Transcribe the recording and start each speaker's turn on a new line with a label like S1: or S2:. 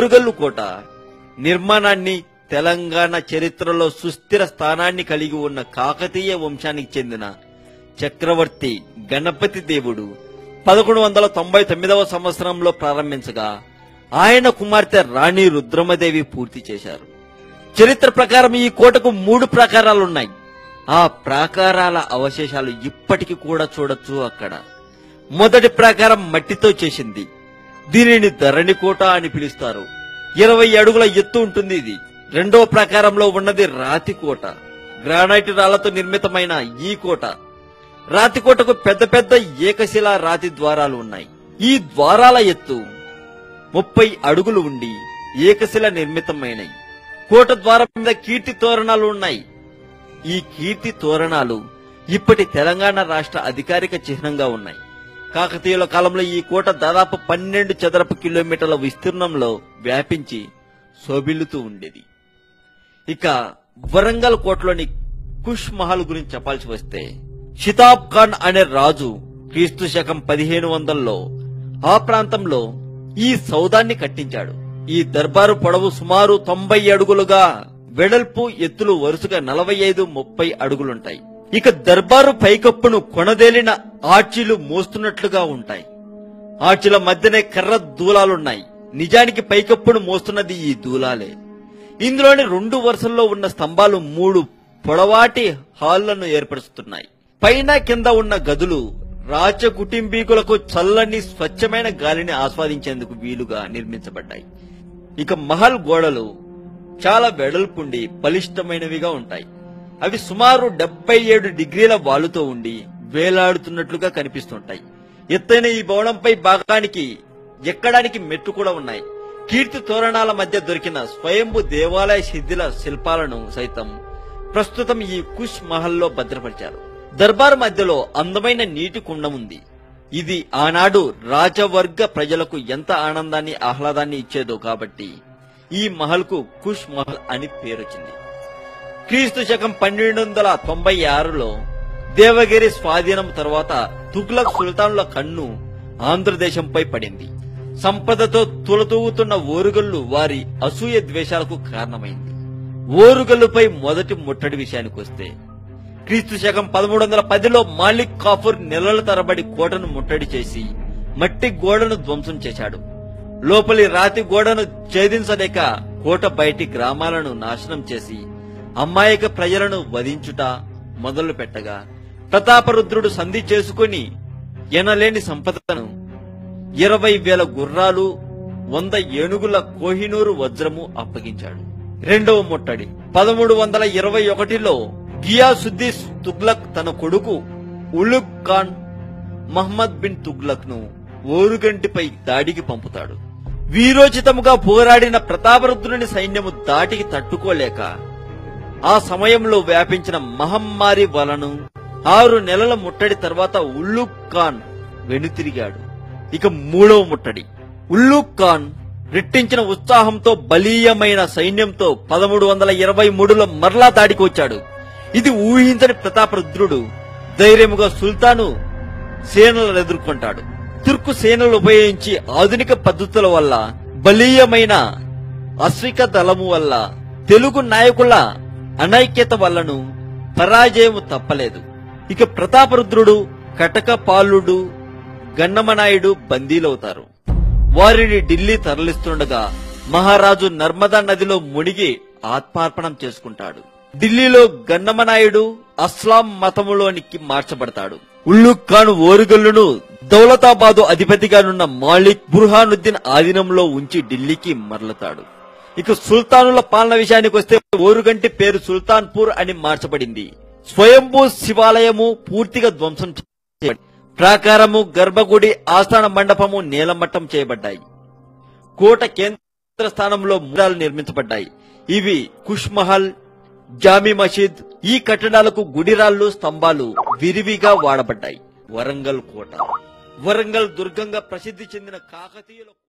S1: ఓరుగల్లు కోట నిర్మాణాన్ని తెలంగాణ చరిత్రలో సుస్థిర స్థానాన్ని కలిగి ఉన్న కాకతీయ వంశానికి చెందిన చక్రవర్తి గణపతి దేవుడు పదకొండు వందల తొంభై తొమ్మిదవ సంవత్సరంలో ప్రారంభించగా ఆయన కుమార్తె రాణి రుద్రమదేవి పూర్తి చేశారు చరిత్ర ప్రకారం ఈ కోటకు మూడు ప్రాకారాలున్నాయి ఆ ప్రాకారాల అవశేషాలు ఇప్పటికి కూడా చూడొచ్చు అక్కడ మొదటి ప్రాకారం మట్టితో చేసింది దీనిని ధరణి కోట అని పిలుస్తారు ఇరవై అడుగుల ఎత్తు ఉంటుంది ఇది రెండో ప్రాకారంలో ఉన్నది రాతి కోట గ్రానైట్ రాళ్లతో నిర్మితమైన ఈ కోట రాతి కోటకు పెద్ద పెద్ద ఏకశిలా రాతి ద్వారాలు ఉన్నాయి ఈ ద్వారాల ఎత్తు ముప్పై అడుగులు ఉండి ఏకశిల నిర్మితమైనవి కోట ద్వారం మీద కీర్తి తోరణాలు ఉన్నాయి ఈ కీర్తి తోరణాలు ఇప్పటి తెలంగాణ రాష్ట్ర అధికారిక చిహ్నంగా ఉన్నాయి కాకతీయుల కాలంలో ఈ కోట దాదాపు పన్నెండు చదరపు కిలోమీటర్ల విస్తీర్ణంలో వ్యాపించి శోభిల్లుతూ ఉండేది ఇక వరంగల్ కోటలోని కుష్ మహల్ గురించి చెప్పాల్సి వస్తే షితాబ్ ఖాన్ అనే రాజు క్రీస్తు శకం పదిహేను వందల్లో ఆ ప్రాంతంలో ఈ సౌదాన్ని కట్టించాడు ఈ దర్బారు పొడవు సుమారు తొంభై అడుగులుగా వెడల్పు ఎత్తులు వరుసగా నలభై ఐదు ముప్పై అడుగులుంటాయి ఇక దర్బారు పైకప్పును కొనదేలిన ఆర్చీలు మోస్తున్నట్లుగా ఉంటాయి ఆర్చిల మధ్యనే కర్ర దూలాలున్నాయి నిజానికి పైకప్పును మోస్తున్నది ఈ దూలాలే ఇందులోని రెండు వరుసల్లో ఉన్న స్తంభాలు మూడు పొడవాటి హాళ్లను ఏర్పరుస్తున్నాయి పైన కింద ఉన్న గదులు రాజ కుటుంబీకులకు చల్లని స్వచ్ఛమైన గాలిని ఆస్వాదించేందుకు వీలుగా నిర్మించబడ్డాయి ఇక మహల్ గోడలు చాలా వెడల్పుండి బలిష్టమైనవిగా ఉంటాయి అవి సుమారు డెబ్బై ఏడు డిగ్రీల వాలుతో ఉండి వేలాడుతున్నట్లుగా కనిపిస్తుంటాయి ఎత్తైన ఈ భవనంపై భాగానికి ఎక్కడానికి మెట్లు కూడా ఉన్నాయి కీర్తి తోరణాల మధ్య దొరికిన స్వయంభు దేవాలయ శిథిల శిల్పాలను సైతం ప్రస్తుతం ఈ కుష్ మహల్లో భద్రపరిచారు దర్బార్ మధ్యలో అందమైన నీటి కుండం ఉంది ఇది ఆనాడు రాజవర్గ ప్రజలకు ఎంత ఆనందాన్ని ఆహ్లాదాన్ని ఇచ్చేదో కాబట్టి ఈ మహల్ కు కుష్ మహల్ అని పేరొచ్చింది క్రీస్తు శకం పన్నెండు వందల తొంభై ఆరులో దేవగిరి స్వాధీనం తర్వాత తుగ్లక్ సుల్తాన్ల కన్ను ఆంధ్రదేశంపై పడింది సంపదతో తులతూగుతున్న ఓరుగల్లు వారి అసూయ ద్వేషాలకు కారణమైంది ఓరుగల్లుపై మొదటి ముట్టడి విషయానికి వస్తే క్రీస్తు శకం పదమూడు వందల పదిలో మాలిక్ కాఫూర్ నెలల తరబడి కోటను ముట్టడి చేసి మట్టి గోడను ధ్వంసం చేశాడు లోపలి రాతి గోడను ఛేదించలేక కోట బయటి గ్రామాలను నాశనం చేసి అమ్మాయిక ప్రజలను వధించుట మొదలు పెట్టగా ప్రతాపరుద్రుడు సంధి చేసుకుని ఎనలేని సంపదను ఇరవై వేల గుర్రాలు వంద ఏనుగుల కోహినూరు వజ్రము అప్పగించాడు రెండవ ముట్టడి పదమూడు వందల ఇరవై ఒకటిలో గియాసుద్దీన్ తుగ్లక్ తన కొడుకు ఉలుగ్ ఖాన్ మహమ్మద్ బిన్ తుగ్లక్ ను ఓరుగంటిపై దాడికి పంపుతాడు వీరోచితముగా పోరాడిన ప్రతాపరుద్రుని సైన్యము దాటికి తట్టుకోలేక ఆ సమయంలో వ్యాపించిన మహమ్మారి వలను ఆరు నెలల ముట్టడి తర్వాత ఉల్లుక్ ఖాన్ వెనుతిరిగాడు ఇక మూడవ ముట్టడి ఉల్లుక్ ఖాన్ రెట్టించిన ఉత్సాహంతో బలీయమైన సైన్యంతో పదమూడు వందల ఇరవై మూడులో మరలా దాడికి వచ్చాడు ఇది ఊహించని ప్రతాపరుద్రుడు ధైర్యముగా సుల్తాను సేనలను ఎదుర్కొంటాడు తుర్కు సేనలు ఉపయోగించి ఆధునిక పద్ధతుల వల్ల బలీయమైన అశ్విక దళము వల్ల తెలుగు నాయకుల అనైక్యత వల్లను పరాజయము తప్పలేదు ఇక ప్రతాపరుద్రుడు కటకపాలుడు గన్నమనాయుడు బందీలవుతారు వారిని ఢిల్లీ తరలిస్తుండగా మహారాజు నర్మదా నదిలో మునిగి ఆత్మార్పణం చేసుకుంటాడు ఢిల్లీలో గన్నమనాయుడు అస్లాం మతములోనికి మార్చబడతాడు ఉల్లుక్ ఖాన్ ఓరుగల్లును దౌలతాబాదు అధిపతిగానున్న మాలిక్ బుర్హానుద్దీన్ ఆధీనంలో ఉంచి ఢిల్లీకి మరలతాడు ఇక సుల్తానుల పాలన విషయానికి వస్తే ఓరుగంటి పేరు సుల్తాన్పూర్ అని మార్చబడింది స్వయంభూ శివాలయము పూర్తిగా ధ్వంసం చేయబడింది ప్రాకారము గర్భగుడి ఆస్థాన మండపము నేలమట్టం చేయబడ్డాయి కోట కేంద్ర స్థానంలో మూడాలు నిర్మించబడ్డాయి ఇవి కుష్ మహల్ జామీ మసీద్ ఈ కట్టడాలకు గుడిరాళ్లు స్తంభాలు విరివిగా వాడబడ్డాయి వరంగల్ కోట వరంగల్ దుర్గంగా ప్రసిద్ధి చెందిన కాకతీయుల